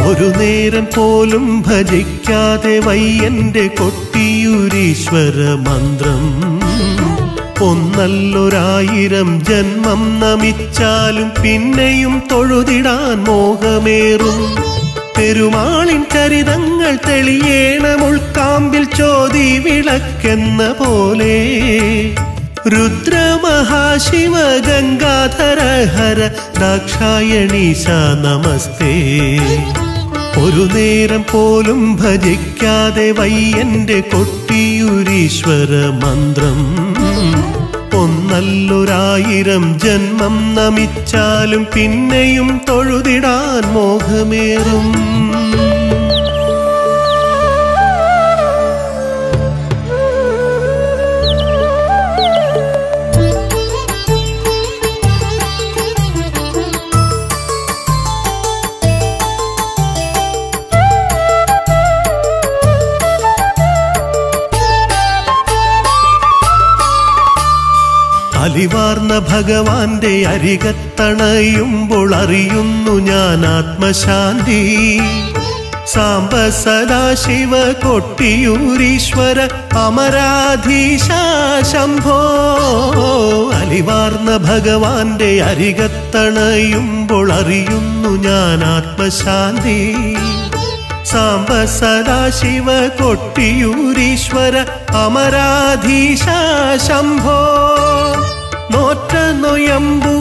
ഒരു നേരം പോലും ഭജിക്കാതെ വയ്യന്റെ കൊട്ടിയൂരീശ്വര മന്ത്രം ഒന്നല്ലൊരായിരം ജന്മം നമിച്ചാലും പിന്നെയും തൊഴുതിടാൻ മോഹമേറും പെരുമാളിൻ ചരിതങ്ങൾ തെളിയേണം ഉൾക്കാമ്പിൽ ചോതി വിളക്കെന്ന പോലെ രുദ്രമഹാശിവ ഗംഗാധര ഹര ദാക്ഷായണീശ നമസ്തേ ഒരു നേരം പോലും ഭജിക്കാതെ വയ്യന്റെ കൊട്ടിയൂരീശ്വര മന്ത്രം ഒന്നല്ലൊരായിരം ജന്മം നമിച്ചാലും പിന്നെയും തൊഴുതിടാൻ മോഹമേറും അലിവാർന്ന ഭഗവാന്റെ അരികത്തണയുമ്പോൾ അറിയുന്നു ഞാൻ ആത്മശാന്തി സാംബ സദാശിവ കൊട്ടിയൂരീശ്വര അമരാധീശ ശംഭോ അലിവാർന്ന ഭഗവാന്റെ അരികത്തണയുമ്പോൾ അറിയുന്നു ഞാൻ ആത്മശാന്തി സാംബ സദാശിവ കൊട്ടിയൂരീശ്വര അമരാധീശ ശംഭോ നോറ്റ നൊയമ്പു